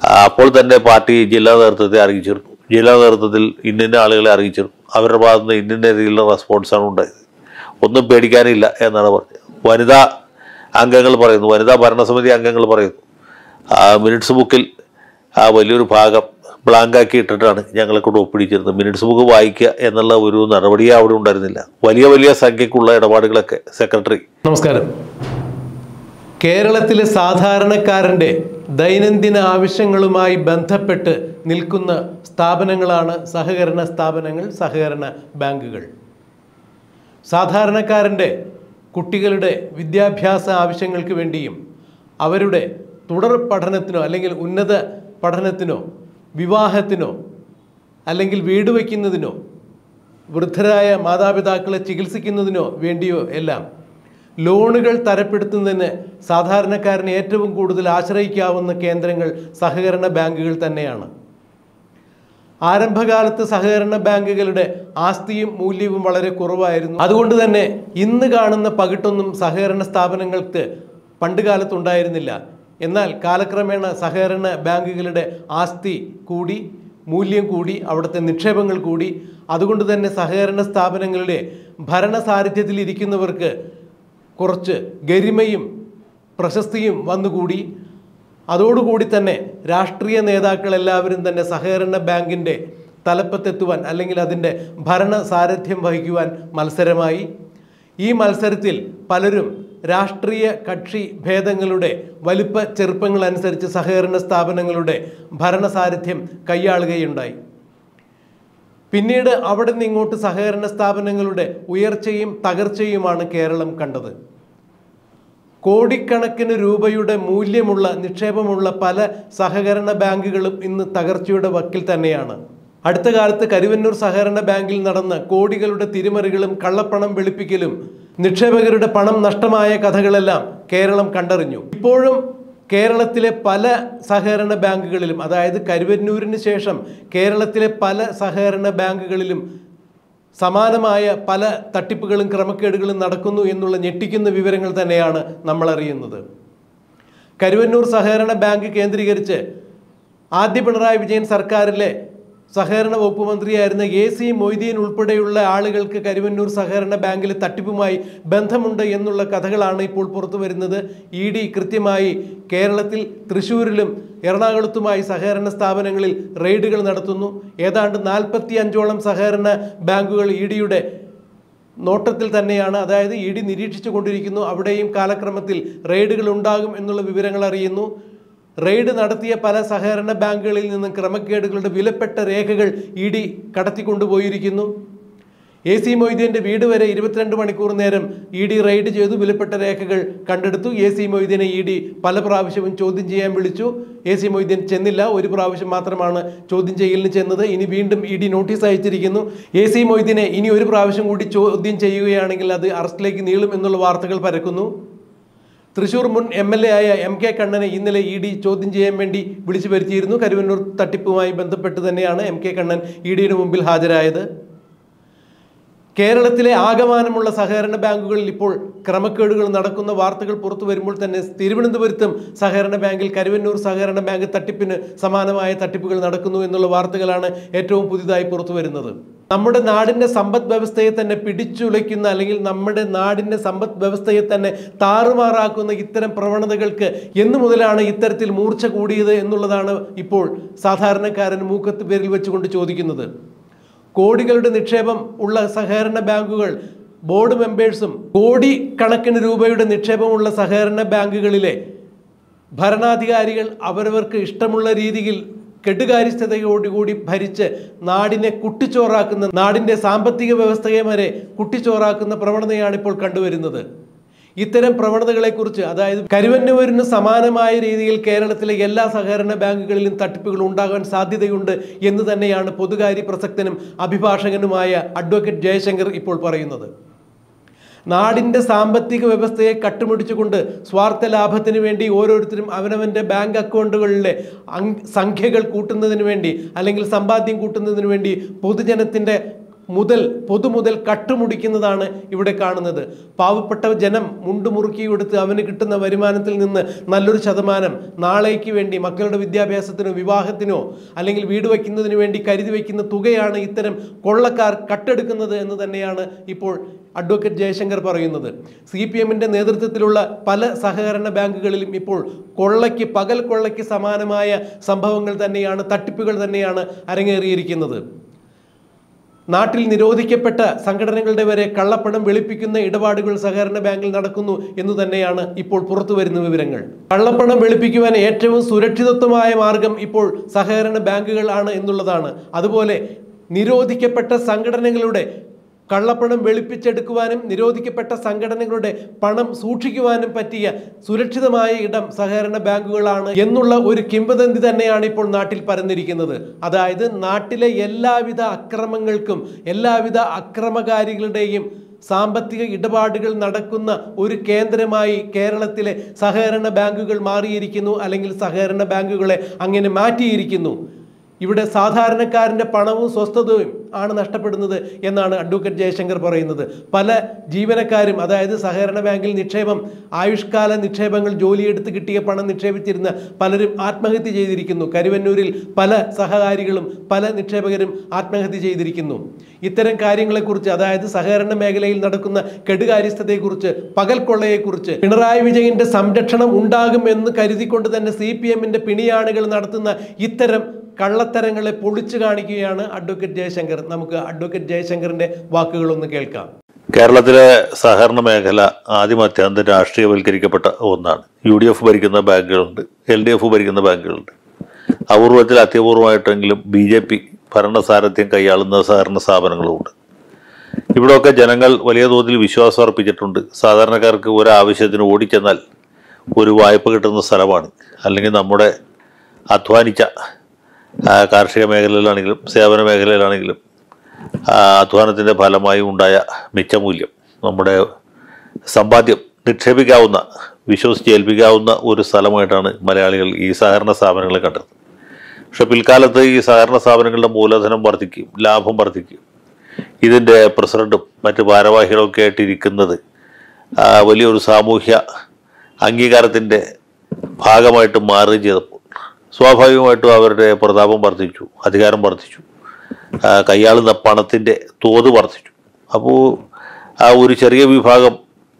അപ്പോൾ തന്നെ പാർട്ടി ജില്ലാ നേതൃത്വത്തെ അറിയിച്ചിരുന്നു ജില്ലാ നേതൃത്വത്തിൽ ഇന്നിന്ന ആളുകളെ അറിയിച്ചിരുന്നു അവരുടെ ഭാഗത്ത് നിന്ന് ഇന്നിന്ന രീതിയിലുള്ള റെസ്പോൺസാണ് ഉണ്ടായത് ഒന്നും പേടിക്കാനില്ല എന്നാണ് പറഞ്ഞത് വനിതാ അംഗങ്ങൾ പറയുന്നു വനിതാ ഭരണസമിതി അംഗങ്ങൾ പറയുന്നു ആ മിനിറ്റ്സ് ബുക്കിൽ ആ വലിയൊരു ഭാഗം ബ്ലാങ്കാക്കി ഇട്ടിട്ടാണ് ഞങ്ങളെ കൊണ്ട് ഒപ്പിടിച്ചിരുന്നത് മിനിറ്റ്സ് ബുക്ക് വായിക്കുക എന്നുള്ള ഒരു നടപടിയേ അവിടെ ഉണ്ടായിരുന്നില്ല വലിയ വലിയ സംഖ്യക്കുള്ള ഇടപാടുകളൊക്കെ സെക്രട്ടറി നമസ്കാരം കേരളത്തിലെ സാധാരണക്കാരൻ്റെ ദൈനംദിന ആവശ്യങ്ങളുമായി ബന്ധപ്പെട്ട് നിൽക്കുന്ന സ്ഥാപനങ്ങളാണ് സഹകരണ സ്ഥാപനങ്ങൾ സഹകരണ ബാങ്കുകൾ സാധാരണക്കാരൻ്റെ കുട്ടികളുടെ വിദ്യാഭ്യാസ ആവശ്യങ്ങൾക്ക് വേണ്ടിയും അവരുടെ തുടർ പഠനത്തിനോ അല്ലെങ്കിൽ ഉന്നത പഠനത്തിനോ വിവാഹത്തിനോ അല്ലെങ്കിൽ വീട് വയ്ക്കുന്നതിനോ വൃദ്ധരായ മാതാപിതാക്കളെ ചികിത്സിക്കുന്നതിനോ വേണ്ടിയോ എല്ലാം ലോണുകൾ തരപ്പെടുത്തുന്നതിന് സാധാരണക്കാരന് ഏറ്റവും കൂടുതൽ ആശ്രയിക്കാവുന്ന കേന്ദ്രങ്ങൾ സഹകരണ ബാങ്കുകൾ തന്നെയാണ് ആരംഭകാലത്ത് സഹകരണ ബാങ്കുകളുടെ ആസ്തിയും മൂല്യവും വളരെ കുറവായിരുന്നു അതുകൊണ്ട് തന്നെ ഇന്ന് കാണുന്ന പകിട്ടൊന്നും സഹകരണ സ്ഥാപനങ്ങൾക്ക് പണ്ട് കാലത്തുണ്ടായിരുന്നില്ല എന്നാൽ കാലക്രമേണ സഹകരണ ബാങ്കുകളുടെ ആസ്തി കൂടി മൂല്യം കൂടി അവിടുത്തെ നിക്ഷേപങ്ങൾ കൂടി അതുകൊണ്ട് തന്നെ സഹകരണ സ്ഥാപനങ്ങളുടെ ഭരണസാരഥ്യത്തിൽ ഇരിക്കുന്നവർക്ക് കുറച്ച് ഗരിമയും പ്രശസ്തിയും വന്നുകൂടി അതോടുകൂടി തന്നെ രാഷ്ട്രീയ നേതാക്കൾ എല്ലാവരും തന്നെ സഹകരണ ബാങ്കിൻ്റെ തലപ്പത്തെത്തുവാൻ അല്ലെങ്കിൽ അതിൻ്റെ ഭരണ സാരഥ്യം വഹിക്കുവാൻ മത്സരമായി ഈ മത്സരത്തിൽ പലരും രാഷ്ട്രീയ കക്ഷി ഭേദങ്ങളുടെ വലിപ്പ ചെറുപ്പങ്ങളനുസരിച്ച് സഹകരണ സ്ഥാപനങ്ങളുടെ ഭരണസാരഥ്യം കൈയാളുകയുണ്ടായി പിന്നീട് അവിടെ നിന്ന് ഇങ്ങോട്ട് സഹകരണ സ്ഥാപനങ്ങളുടെ ഉയർച്ചയും തകർച്ചയുമാണ് കേരളം കണ്ടത് കോടിക്കണക്കിന് രൂപയുടെ മൂല്യമുള്ള നിക്ഷേപമുള്ള പല സഹകരണ ബാങ്കുകളും ഇന്ന് തകർച്ചയുടെ വക്കിൽ തന്നെയാണ് അടുത്ത കാലത്ത് കരുവന്നൂർ സഹകരണ ബാങ്കിൽ നടന്ന കോടികളുടെ തിരിമറികളും കള്ളപ്പണം വെളുപ്പിക്കലും നിക്ഷേപകരുടെ പണം നഷ്ടമായ കഥകളെല്ലാം കേരളം കണ്ടറിഞ്ഞു ഇപ്പോഴും കേരളത്തിലെ പല സഹകരണ ബാങ്കുകളിലും അതായത് കരുവന്നൂരിന് ശേഷം കേരളത്തിലെ പല സഹകരണ ബാങ്കുകളിലും സമാനമായ പല തട്ടിപ്പുകളും ക്രമക്കേടുകളും നടക്കുന്നു എന്നുള്ള ഞെട്ടിക്കുന്ന വിവരങ്ങൾ തന്നെയാണ് നമ്മൾ അറിയുന്നത് കരുവന്നൂർ സഹകരണ ബാങ്ക് കേന്ദ്രീകരിച്ച് ആദ്യ പിണറായി വിജയൻ സർക്കാരിലെ സഹകരണ വകുപ്പ് മന്ത്രിയായിരുന്ന എ സി മൊയ്തീൻ ഉൾപ്പെടെയുള്ള ആളുകൾക്ക് കരുവന്നൂർ സഹകരണ ബാങ്കിലെ തട്ടിപ്പുമായി ബന്ധമുണ്ട് എന്നുള്ള കഥകളാണ് ഇപ്പോൾ പുറത്തു വരുന്നത് ഇ ഡി കൃത്യമായി കേരളത്തിൽ തൃശ്ശൂരിലും എറണാകുളത്തുമായി സഹകരണ സ്ഥാപനങ്ങളിൽ റെയ്ഡുകൾ നടത്തുന്നു ഏതാണ്ട് നാൽപ്പത്തി അഞ്ചോളം സഹകരണ ബാങ്കുകൾ ഇ ഡിയുടെ നോട്ടത്തിൽ തന്നെയാണ് അതായത് ഇ ഡി നിരീക്ഷിച്ചു കൊണ്ടിരിക്കുന്നു അവിടെയും കാലക്രമത്തിൽ റെയ്ഡുകൾ ഉണ്ടാകും എന്നുള്ള വിവരങ്ങൾ അറിയുന്നു റെയ്ഡ് നടത്തിയ പല സഹകരണ ബാങ്കുകളിൽ നിന്നും ക്രമക്കേടുകളുടെ വിലപ്പെട്ട രേഖകൾ ഇ ഡി കടത്തിക്കൊണ്ടുപോയിരിക്കുന്നു എ സി മൊയ്തീൻ്റെ വീട് വരെ ഇരുപത്തിരണ്ട് മണിക്കൂർ നേരം ഇ ഡി റെയ്ഡ് ചെയ്തു വിലപ്പെട്ട രേഖകൾ കണ്ടെടുത്തു എ സി മൊയ്തീനെ ഇ ഡി പല പ്രാവശ്യവും ചോദ്യം ചെയ്യാൻ വിളിച്ചു എ സി മൊയ്തീൻ ചെന്നില്ല ഒരു പ്രാവശ്യം മാത്രമാണ് ചോദ്യം ചെയ്യലിന് ചെന്നത് ഇനി വീണ്ടും ഇ ഡി നോട്ടീസ് അയച്ചിരിക്കുന്നു എ സി മൊയ്തീനെ ഇനി ഒരു പ്രാവശ്യം കൂടി ചോദ്യം ചെയ്യുകയാണെങ്കിൽ അത് അറസ്റ്റിലേക്ക് നീളും എന്നുള്ള വാർത്തകൾ പരക്കുന്നു തൃശൂർ മുൻ എം എൽ എ ആയ എം കെ കണ്ണനെ ഇന്നലെ ഇ ഡി ചോദ്യം ചെയ്യാൻ വേണ്ടി വിളിച്ചു വരുത്തിയിരുന്നു കരുവന്നൂർ തട്ടിപ്പുമായി ബന്ധപ്പെട്ട് തന്നെയാണ് എം കെ കണ്ണൻ ഇ ഡിയുടെ മുമ്പിൽ ഹാജരായത് കേരളത്തിലെ ആകമാനമുള്ള സഹകരണ ബാങ്കുകളിൽ ഇപ്പോൾ ക്രമക്കേടുകൾ നടക്കുന്ന വാർത്തകൾ പുറത്തു വരുമ്പോൾ തന്നെ തിരുവനന്തപുരത്തും സഹകരണ ബാങ്കിൽ കരുവന്നൂർ സഹകരണ ബാങ്ക് തട്ടിപ്പിന് സമാനമായ തട്ടിപ്പുകൾ നടക്കുന്നു എന്നുള്ള വാർത്തകളാണ് ഏറ്റവും പുതിയതായി പുറത്തു വരുന്നത് നമ്മുടെ നാടിൻ്റെ സമ്പദ് വ്യവസ്ഥയെ തന്നെ പിടിച്ചുലയ്ക്കുന്ന അല്ലെങ്കിൽ നമ്മുടെ നാടിൻ്റെ സമ്പദ് വ്യവസ്ഥയെ തന്നെ താറുമാറാക്കുന്ന ഇത്തരം പ്രവണതകൾക്ക് എന്നു മുതലാണ് ഇത്തരത്തിൽ മൂർച്ച കൂടിയത് എന്നുള്ളതാണ് ഇപ്പോൾ സാധാരണക്കാരൻ മൂക്കത്ത് പേരിൽ വെച്ചുകൊണ്ട് ചോദിക്കുന്നത് കോടികളുടെ നിക്ഷേപം ഉള്ള സഹകരണ ബാങ്കുകൾ ബോർഡ് മെമ്പേഴ്സും കോടി കണക്കിന് രൂപയുടെ നിക്ഷേപമുള്ള സഹകരണ ബാങ്കുകളിലെ ഭരണാധികാരികൾ അവരവർക്ക് ഇഷ്ടമുള്ള രീതിയിൽ കെടുകാര്യസ്ഥതയോടുകൂടി ഭരിച്ച് നാടിനെ കുട്ടിച്ചോറാക്കുന്ന നാടിൻ്റെ സാമ്പത്തിക വ്യവസ്ഥയെ വരെ കുട്ടിച്ചോറാക്കുന്ന പ്രവണതയാണ് ഇപ്പോൾ കണ്ടുവരുന്നത് ഇത്തരം പ്രവണതകളെക്കുറിച്ച് അതായത് കരുവന്നൂരിന് സമാനമായ രീതിയിൽ കേരളത്തിലെ എല്ലാ സഹകരണ ബാങ്കുകളിലും തട്ടിപ്പുകൾ ഉണ്ടാകാൻ സാധ്യതയുണ്ട് എന്ന് തന്നെയാണ് പൊതുകാര്യ പ്രസക്തനും അഭിഭാഷകനുമായ അഡ്വക്കേറ്റ് ജയശങ്കർ ഇപ്പോൾ പറയുന്നത് നാടിൻ്റെ സാമ്പത്തിക വ്യവസ്ഥയെ കട്ടുമുടിച്ചുകൊണ്ട് സ്വാർത്ഥ ലാഭത്തിന് വേണ്ടി ഓരോരുത്തരും അവനവൻ്റെ ബാങ്ക് അക്കൗണ്ടുകളിലെ അങ് സംഖ്യകൾ കൂട്ടുന്നതിന് വേണ്ടി അല്ലെങ്കിൽ സമ്പാദ്യം കൂട്ടുന്നതിന് വേണ്ടി പൊതുജനത്തിൻ്റെ മുതൽ പൊതുമുതൽ കട്ടുമുടിക്കുന്നതാണ് ഇവിടെ കാണുന്നത് പാവപ്പെട്ട ജനം മുണ്ടുമുറുക്കി കൊടുത്ത് അവന് കിട്ടുന്ന വരുമാനത്തിൽ നിന്ന് നല്ലൊരു ശതമാനം നാളേക്ക് വേണ്ടി മക്കളുടെ വിദ്യാഭ്യാസത്തിനോ വിവാഹത്തിനോ അല്ലെങ്കിൽ വീട് വയ്ക്കുന്നതിന് വേണ്ടി കരുതി വയ്ക്കുന്ന തുകയാണ് ഇത്തരം കൊള്ളക്കാർ കട്ടെടുക്കുന്നത് എന്ന് തന്നെയാണ് ഇപ്പോൾ അഡ്വക്കേറ്റ് ജയശങ്കർ പറയുന്നത് സി പി എമ്മിൻ്റെ നേതൃത്വത്തിലുള്ള പല സഹകരണ ബാങ്കുകളിലും ഇപ്പോൾ കൊള്ളയ്ക്ക് പകൽ കൊള്ളയ്ക്ക് സമാനമായ സംഭവങ്ങൾ തന്നെയാണ് തട്ടിപ്പുകൾ തന്നെയാണ് അരങ്ങേറിയിരിക്കുന്നത് നാട്ടിൽ നിരോധിക്കപ്പെട്ട സംഘടനകളുടെ വരെ കള്ളപ്പണം വെളുപ്പിക്കുന്ന ഇടപാടുകൾ സഹകരണ ബാങ്കിൽ നടക്കുന്നു എന്ന് തന്നെയാണ് ഇപ്പോൾ പുറത്തു വരുന്ന വിവരങ്ങൾ കള്ളപ്പണം വെളുപ്പിക്കുവാൻ ഏറ്റവും സുരക്ഷിതത്വമായ മാർഗം ഇപ്പോൾ സഹകരണ ബാങ്കുകൾ ആണ് എന്നുള്ളതാണ് അതുപോലെ നിരോധിക്കപ്പെട്ട സംഘടനകളുടെ കള്ളപ്പണം വെളുപ്പിച്ചെടുക്കുവാനും നിരോധിക്കപ്പെട്ട സംഘടനകളുടെ പണം സൂക്ഷിക്കുവാനും പറ്റിയ സുരക്ഷിതമായ ഇടം സഹകരണ ബാങ്കുകളാണ് എന്നുള്ള ഒരു കിംവദന്തി തന്നെയാണ് ഇപ്പോൾ നാട്ടിൽ പരന്നിരിക്കുന്നത് അതായത് നാട്ടിലെ എല്ലാവിധ അക്രമങ്ങൾക്കും എല്ലാവിധ അക്രമകാരികളുടെയും സാമ്പത്തിക ഇടപാടുകൾ നടക്കുന്ന ഒരു കേന്ദ്രമായി കേരളത്തിലെ സഹകരണ ബാങ്കുകൾ മാറിയിരിക്കുന്നു അല്ലെങ്കിൽ സഹകരണ ബാങ്കുകളെ അങ്ങനെ മാറ്റിയിരിക്കുന്നു ഇവിടെ സാധാരണക്കാരൻ്റെ പണവും സ്വസ്ഥതയും ആണ് നഷ്ടപ്പെടുന്നത് എന്നാണ് അഡ്വക്കേറ്റ് ജയശങ്കർ പറയുന്നത് പല ജീവനക്കാരും അതായത് സഹകരണ ബാങ്കിൽ നിക്ഷേപം ആയുഷ്കാല നിക്ഷേപങ്ങൾ ജോലിയെടുത്ത് കിട്ടിയ പണം നിക്ഷേപിച്ചിരുന്ന പലരും ആത്മഹത്യ ചെയ്തിരിക്കുന്നു കരുവന്നൂരിൽ പല സഹകാരികളും പല നിക്ഷേപകരും ആത്മഹത്യ ചെയ്തിരിക്കുന്നു ഇത്തരം കാര്യങ്ങളെക്കുറിച്ച് അതായത് സഹകരണ മേഖലയിൽ നടക്കുന്ന കെടുകാര്യസ്ഥതയെക്കുറിച്ച് പകൽ കൊള്ളയെക്കുറിച്ച് പിണറായി വിജയന്റെ സംരക്ഷണം ഉണ്ടാകും എന്ന് കരുതിക്കൊണ്ട് തന്നെ സി പി എമ്മിന്റെ പിണിയാണുകൾ നടത്തുന്ന ഇത്തരം കള്ളത്തരങ്ങളെ പൊളിച്ചു കാണിക്കുകയാണ് അഡ്വക്കേറ്റ് ജയശങ്കർ നമുക്ക് അഡ്വക്കേറ്റ് ജയശങ്കറിന്റെ വാക്കുകളൊന്ന് കേൾക്കാം കേരളത്തിലെ സഹകരണ മേഖല ആദ്യം അത്യാന്തം രാഷ്ട്രീയവൽക്കരിക്കപ്പെട്ട ഒന്നാണ് യു ഡി എഫ് ഭരിക്കുന്ന ബാങ്കുകളുണ്ട് എൽ ഡി എഫ് ഭരിക്കുന്ന ബാങ്കുകളുണ്ട് അപൂർവത്തിൽ അത്യപൂർവമായിട്ടെങ്കിലും ബി ജെ പി ഭരണസാരഥ്യം കൈയാളുന്ന സഹകരണ സ്ഥാപനങ്ങളുമുണ്ട് ഇവിടെയൊക്കെ ജനങ്ങൾ വലിയ തോതിൽ വിശ്വാസം അർപ്പിച്ചിട്ടുണ്ട് സാധാരണക്കാർക്ക് ഒരു ആവശ്യത്തിന് ഓടിച്ചെന്നാൽ ഒരു വായ്പ കിട്ടുന്ന സ്ഥലമാണ് അല്ലെങ്കിൽ നമ്മുടെ അധ്വാനിച്ച ആ, കാർഷിക മേഖലയിലാണെങ്കിലും സേവന മേഖലയിലാണെങ്കിലും ആ, അധ്വാനത്തിൻ്റെ ഫലമായി ഉണ്ടായ മിച്ചമൂല്യം നമ്മുടെ സമ്പാദ്യം നിക്ഷേപിക്കാവുന്ന വിശ്വസിച്ച് ഏൽപ്പിക്കാവുന്ന ഒരു സ്ഥലമായിട്ടാണ് മലയാളികൾ ഈ സഹകരണ സ്ഥാപനങ്ങളെ കണ്ടത് പക്ഷെ പിൽക്കാലത്ത് ഈ സഹകരണ സ്ഥാപനങ്ങളുടെ മൂലധനം വർദ്ധിക്കും ലാഭം വർദ്ധിക്കും ഇതിൻ്റെ പ്രസിഡന്റും മറ്റ് ഭാരവാഹികളൊക്കെ ആയിട്ടിരിക്കുന്നത് ആ, വലിയൊരു സാമൂഹ്യ അംഗീകാരത്തിൻ്റെ ഭാഗമായിട്ട് മാറുകയും ചെയ്തപ്പോൾ സ്വാഭാവികമായിട്ടും അവരുടെ പ്രതാപം വർദ്ധിച്ചു അധികാരം വർദ്ധിച്ചു ആ, കൈയാളുന്ന പണത്തിൻ്റെ തോത് വർദ്ധിച്ചു അപ്പോൾ ആ ഒരു ചെറിയ വിഭാഗം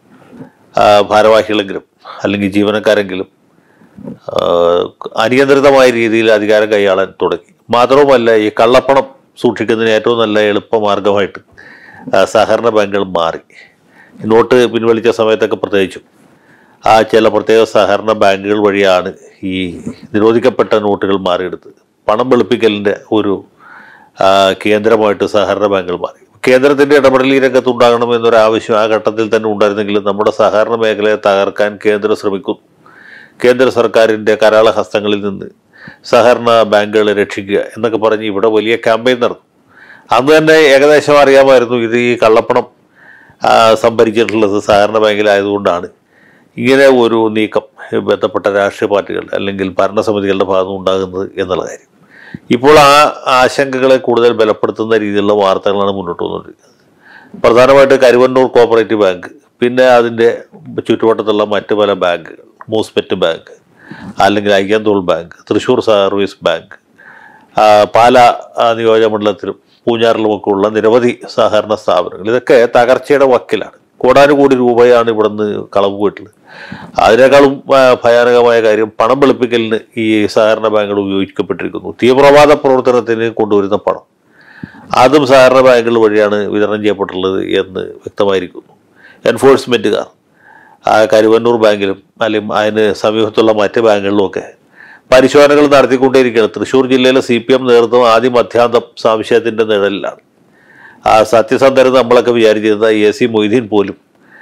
ആ, ഭാരവാഹികളെങ്കിലും അല്ലെങ്കിൽ ജീവനക്കാരെങ്കിലും ആ, അനിയന്ത്രിതമായ രീതിയിൽ അധികാരം കൈയാളാൻ തുടങ്ങി മാത്രവുമല്ല ഈ കള്ളപ്പണം സൂക്ഷിക്കുന്നതിന് ഏറ്റവും നല്ല എളുപ്പമാർഗമായിട്ട് ആ, സഹകരണ ബാങ്കുകൾ മാറി നോട്ട് പിൻവലിച്ച സമയത്തൊക്കെ പ്രത്യേകിച്ചും ആ ചില പ്രത്യേക സഹകരണ ബാങ്കുകൾ വഴിയാണ് ഈ നിരോധിക്കപ്പെട്ട നോട്ടുകൾ മാറിയെടുത്തത് പണം വെളുപ്പിക്കലിൻ്റെ ഒരു ആ, കേന്ദ്രമായിട്ട് സഹകരണ ബാങ്കുകൾ മാറി കേന്ദ്രത്തിൻ്റെ ഇടപെടൽ ഈ രംഗത്ത് ഉണ്ടാകണമെന്നൊരു ആവശ്യം ആ ഘട്ടത്തിൽ തന്നെ ഉണ്ടായിരുന്നെങ്കിലും നമ്മുടെ സഹകരണ മേഖലയെ തകർക്കാൻ കേന്ദ്രം ശ്രമിക്കുന്നു കേന്ദ്ര സർക്കാരിൻ്റെ കരാള ഹസ്തങ്ങളിൽ നിന്ന് സഹകരണ ബാങ്കുകളെ രക്ഷിക്കുക എന്നൊക്കെ പറഞ്ഞ് ഇവിടെ വലിയ ക്യാമ്പയിൻ നടന്നു അന്ന് തന്നെ ഏകദേശം അറിയാമായിരുന്നു ഇത് ഈ കള്ളപ്പണം ആ, സംഭരിച്ചിട്ടുള്ളത് സഹകരണ ബാങ്കിലായതുകൊണ്ടാണ് ഇങ്ങനെ ഒരു നീക്കം ബന്ധപ്പെട്ട രാഷ്ട്രീയ പാർട്ടികൾ അല്ലെങ്കിൽ ഭരണസമിതികളുടെ ഭാഗത്ത് ഉണ്ടാകുന്നത് എന്നുള്ള കാര്യം ഇപ്പോൾ ആ ആശങ്കകളെ കൂടുതൽ ബലപ്പെടുത്തുന്ന രീതിയിലുള്ള വാർത്തകളാണ് മുന്നോട്ട് വന്നുകൊണ്ടിരിക്കുന്നത് പ്രധാനമായിട്ട് കരുവന്നൂർ കോപ്പറേറ്റീവ് ബാങ്ക് പിന്നെ അതിൻ്റെ ചുറ്റുവട്ടത്തുള്ള മറ്റ് പല ബാങ്കുകൾ മൂസ്പെറ്റ് ബാങ്ക് അല്ലെങ്കിൽ Ayyanthole bank Thrissur service bank ആ, പാല ആ, നിയോജകമണ്ഡലത്തിലും പൂഞ്ഞാറിലുമൊക്കെ ഉള്ള നിരവധി സഹകരണ സ്ഥാപനങ്ങൾ ഇതൊക്കെ തകർച്ചയുടെ വക്കിലാണ് കോടാനുകോടി രൂപയാണ് ഇവിടുന്ന് കളവ് പോയിട്ടുള്ളത് അതിനേക്കാളും ആ, ഭയാനകമായ കാര്യം പണം വെളുപ്പിക്കലിന് ഈ സഹകരണ ബാങ്കുകൾ ഉപയോഗിക്കപ്പെട്ടിരിക്കുന്നു തീവ്രവാദ പ്രവർത്തനത്തിന് കൊണ്ടുവരുന്ന പണം അതും സഹകരണ ബാങ്കുകൾ വഴിയാണ് വിതരണം ചെയ്യപ്പെട്ടുള്ളത് എന്ന് വ്യക്തമായിരിക്കുന്നു എൻഫോഴ്സ്മെൻറ്റുകാർ ആ കരുവന്നൂർ ബാങ്കിലും അല്ലെങ്കിൽ അതിന് സമീപത്തുള്ള മറ്റ് ബാങ്കുകളിലുമൊക്കെ പരിശോധനകൾ നടത്തിക്കൊണ്ടേയിരിക്കുകയാണ് തൃശ്ശൂർ ജില്ലയിലെ സി പി എം നേതൃത്വം ആദ്യം മധ്യാന്തം സംശയത്തിൻ്റെ നിഴലിലാണ് ആ സത്യസന്ധര നമ്മളൊക്കെ വിചാരിച്ചിരുന്ന എ സി മൊയ്തീൻ പോലും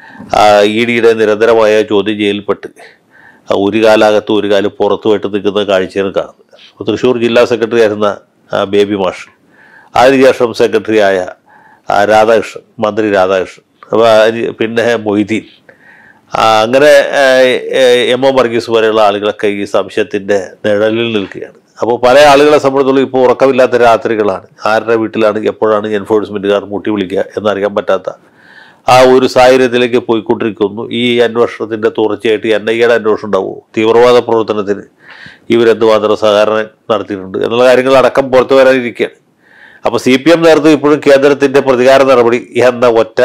ഇ ഡിയുടെ നിരന്തരമായ ചോദ്യം ചെയ്യൽപ്പെട്ട് ആ ഒരു കാലകത്ത് ഒരു കാലം പുറത്തുമായിട്ട് നിൽക്കുന്ന കാഴ്ചയാണ് കാണുന്നത് അപ്പോൾ തൃശ്ശൂർ ജില്ലാ സെക്രട്ടറി ആയിരുന്ന ആ, ബേബി മാഷ് അതിനുശേഷം സെക്രട്ടറി ആയ ആ, രാധാകൃഷ്ണൻ മന്ത്രി രാധാകൃഷ്ണൻ അപ്പോൾ അതിന് പിന്നെ മൊയ്തീൻ ആ, അങ്ങനെ ആ, എം ഒ വർഗീസ് പോലെയുള്ള ആളുകളൊക്കെ ഈ സംശയത്തിൻ്റെ നിഴലിൽ നിൽക്കുകയാണ് അപ്പോൾ പല ആളുകളെ സംബന്ധിച്ചോളം ഇപ്പോൾ ഉറക്കമില്ലാത്ത രാത്രികളാണ് ആരുടെ വീട്ടിലാണ് എപ്പോഴാണ് എൻഫോഴ്സ്മെൻറ്റുകാർ മുട്ടി വിളിക്കുക എന്നറിയാൻ പറ്റാത്ത ആ ഒരു സാഹചര്യത്തിലേക്ക് പോയിക്കൊണ്ടിരിക്കുന്നു ഈ അന്വേഷണത്തിൻ്റെ തുടർച്ചയായിട്ട് എൻ ഐ എയുടെ അന്വേഷണം ഉണ്ടാവുമോ തീവ്രവാദ പ്രവർത്തനത്തിന് ഇവരെന്തുമാത്രം സഹകരണം നടത്തിയിട്ടുണ്ട് എന്നുള്ള കാര്യങ്ങൾ അടക്കം പുറത്തു വരാനിരിക്കുകയാണ് അപ്പോൾ സി പി എം നേതൃത്വം ഇപ്പോഴും കേന്ദ്രത്തിൻ്റെ പ്രതികാര നടപടി എന്ന ഒറ്റ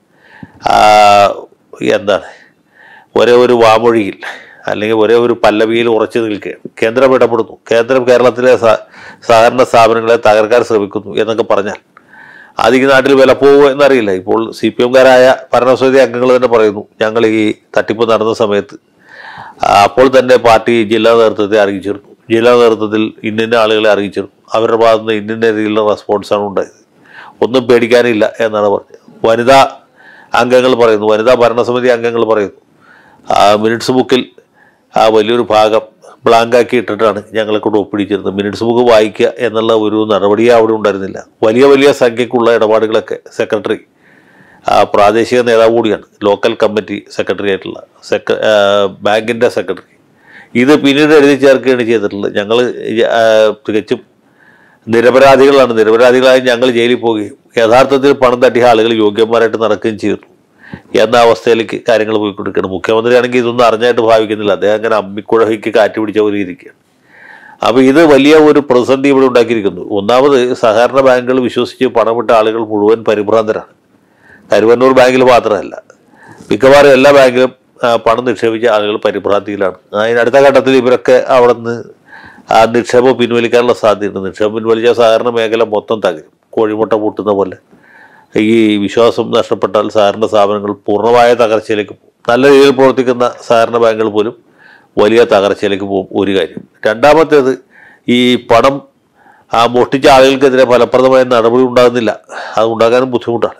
ആ, എന്താണ് ഒരേ ഒരു വാമൊഴിയിൽ അല്ലെങ്കിൽ ഒരേ ഒരു പല്ലവിയിൽ ഉറച്ചു നിൽക്കുകയാണ് കേന്ദ്രം ഇടപെടുന്നു കേന്ദ്രം കേരളത്തിലെ സ- സഹകരണ സ്ഥാപനങ്ങളെ തകർക്കാൻ ശ്രമിക്കുന്നു എന്നൊക്കെ പറഞ്ഞാൽ അത് ഈ നാട്ടിൽ വില പോകുമോ എന്നറിയില്ല ഇപ്പോൾ സി പി എംകാരായ ഭരണസമിതി അംഗങ്ങൾ തന്നെ പറയുന്നു ഞങ്ങൾ ഈ തട്ടിപ്പ് നടന്ന സമയത്ത് ആ, അപ്പോൾ തന്നെ പാർട്ടി ജില്ലാ നേതൃത്വത്തെ അറിയിച്ചിരുന്നു ജില്ലാ നേതൃത്വത്തിൽ ഇന്നിന്ന ആളുകളെ അറിയിച്ചിരുന്നു അവരുടെ ഭാഗത്ത് നിന്ന് ഇന്നിന്ന രീതിയിലുള്ള റെസ്പോൺസാണ് ഉണ്ടായത് ഒന്നും പേടിക്കാനില്ല എന്നാണ് പറഞ്ഞത് വനിതാ അംഗങ്ങൾ പറയുന്നു വനിതാ ഭരണസമിതി അംഗങ്ങൾ പറയുന്നു ആ മിനിറ്റ്സ് ബുക്കിൽ ആ വലിയൊരു ഭാഗം ബ്ലാങ്കാക്കി ഇട്ടിട്ടാണ് ഞങ്ങളെ കൊണ്ട് ഒപ്പിടിച്ചിരുന്നത് മിനിറ്റ്സ് ബുക്ക് വായിക്കുക എന്നുള്ള ഒരു നടപടിയേ അവിടെ ഉണ്ടായിരുന്നില്ല വലിയ വലിയ സംഖ്യക്കുള്ള ഇടപാടുകളൊക്കെ സെക്രട്ടറി ആ പ്രാദേശിക നേതാവ് കൂടിയാണ് ലോക്കൽ കമ്മിറ്റി സെക്രട്ടറി ആയിട്ടുള്ള സെക്ര ബാങ്കിൻ്റെ സെക്രട്ടറി ഇത് പിന്നീട് എഴുതി ചേർക്കുകയാണ് ചെയ്തിട്ടുള്ളത് ഞങ്ങൾ തികച്ചും നിരപരാധികളാണ് നിരപരാധികളായി ഞങ്ങൾ ജയിലിൽ പോവുകയും യഥാർത്ഥത്തിൽ പണം തട്ടിയ ആളുകൾ യോഗ്യന്മാരായിട്ട് നടക്കുകയും ചെയ്തു എന്ന അവസ്ഥയിലേക്ക് കാര്യങ്ങൾ പോയിക്കൊണ്ടിരിക്കുകയാണ് മുഖ്യമന്ത്രിയാണെങ്കിൽ ഇതൊന്നും അറിഞ്ഞായിട്ട് ഭാവിക്കുന്നില്ല അദ്ദേഹം അങ്ങനെ അമ്മിക്കുഴയ്ക്ക് കാറ്റ് പിടിച്ച പോലെ ഇരിക്കുകയാണ് അപ്പോൾ ഇത് വലിയ ഒരു പ്രതിസന്ധി ഇവിടെ ഉണ്ടാക്കിയിരിക്കുന്നു ഒന്നാമത് സഹകരണ ബാങ്കുകൾ വിശ്വസിച്ച് പണമിട്ട ആളുകൾ മുഴുവൻ പരിഭ്രാന്തരാണ് കരുവന്നൂർ ബാങ്കിൽ മാത്രമല്ല മിക്കവാറും എല്ലാ ബാങ്കിലും ആ, പണം നിക്ഷേപിച്ച ആളുകൾ പരിഭ്രാന്തിയിലാണ് അതിനടുത്ത ഘട്ടത്തിൽ ഇവരൊക്കെ അവിടെ നിന്ന് ആ നിക്ഷേപം പിൻവലിക്കാനുള്ള സാധ്യതയുണ്ട് നിക്ഷേപം പിൻവലിച്ച സഹകരണ മേഖല മൊത്തം തകരും കോഴിമുട്ട പൂട്ടുന്ന പോലെ ഈ വിശ്വാസം നഷ്ടപ്പെട്ടാൽ സഹകരണ സ്ഥാപനങ്ങൾ പൂർണ്ണമായ തകർച്ചയിലേക്ക് പോകും നല്ല രീതിയിൽ പ്രവർത്തിക്കുന്ന സഹകരണ ബാങ്കുകൾ പോലും വലിയ തകർച്ചയിലേക്ക് പോകും ഒരു കാര്യം രണ്ടാമത്തേത് ഈ പണം ആ മോഷ്ടിച്ച ആളുകൾക്കെതിരെ ഫലപ്രദമായ നടപടി ഉണ്ടാകുന്നില്ല അത് ഉണ്ടാകാനും ബുദ്ധിമുട്ടാണ്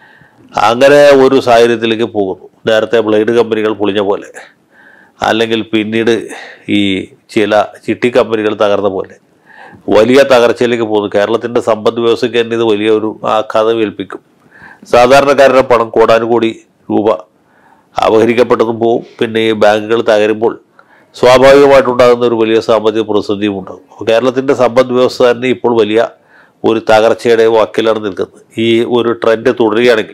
അങ്ങനെ ഒരു സാഹചര്യത്തിലേക്ക് പോകുന്നു നേരത്തെ ബ്ലേഡ് കമ്പനികൾ പൊളിഞ്ഞ പോലെ അല്ലെങ്കിൽ പിന്നീട് ഈ ചില ചിട്ടി കമ്പനികൾ തകർന്ന പോലെ വലിയ തകർച്ചയിലേക്ക് പോകുന്നു കേരളത്തിൻ്റെ സമ്പദ് വ്യവസ്ഥയ്ക്ക് തന്നെ ഇത് വലിയ ഒരു ആഘാതം ഏൽപ്പിക്കും സാധാരണക്കാരുടെ പണം കോടാനുകോടി രൂപ അപഹരിക്കപ്പെട്ടതും പോവും പിന്നെ ഈ ബാങ്കുകൾ തകരുമ്പോൾ സ്വാഭാവികമായിട്ടുണ്ടാകുന്ന ഒരു വലിയ സാമ്പത്തിക പ്രതിസന്ധിയും ഉണ്ടാകും അപ്പോൾ കേരളത്തിൻ്റെ സമ്പദ് വ്യവസ്ഥ തന്നെ ഇപ്പോൾ വലിയ ഒരു തകർച്ചയുടെ വാക്കിലാണ് നിൽക്കുന്നത് ഈ ഒരു ട്രെൻഡ് തുടരുകയാണെങ്കിൽ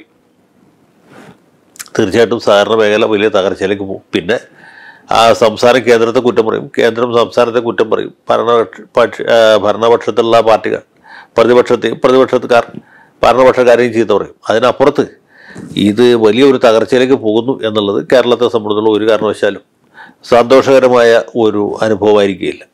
തീർച്ചയായിട്ടും സഹകരണ മേഖല വലിയ തകർച്ചയിലേക്ക് പോകും പിന്നെ ആ സംസ്ഥാനം കേന്ദ്രത്തെ കുറ്റം പറയും കേന്ദ്രം സംസ്ഥാനത്തെ കുറ്റം പറയും ഭരണപക്ഷ പക്ഷ- ആ, ഭരണപക്ഷത്തുള്ള പാർട്ടികൾ പ്രതിപക്ഷത്തെയും പ്രതിപക്ഷത്തുകാർ ഭരണപക്ഷക്കാരെയും ചീത്ത പറയും അതിനപ്പുറത്ത് ഇത് വലിയൊരു തകർച്ചയിലേക്ക് പോകുന്നു എന്നുള്ളത് കേരളത്തെ സംബന്ധിച്ചുള്ള ഒരു കാരണവശാലും സന്തോഷകരമായ ഒരു അനുഭവമായിരിക്കുകയില്ല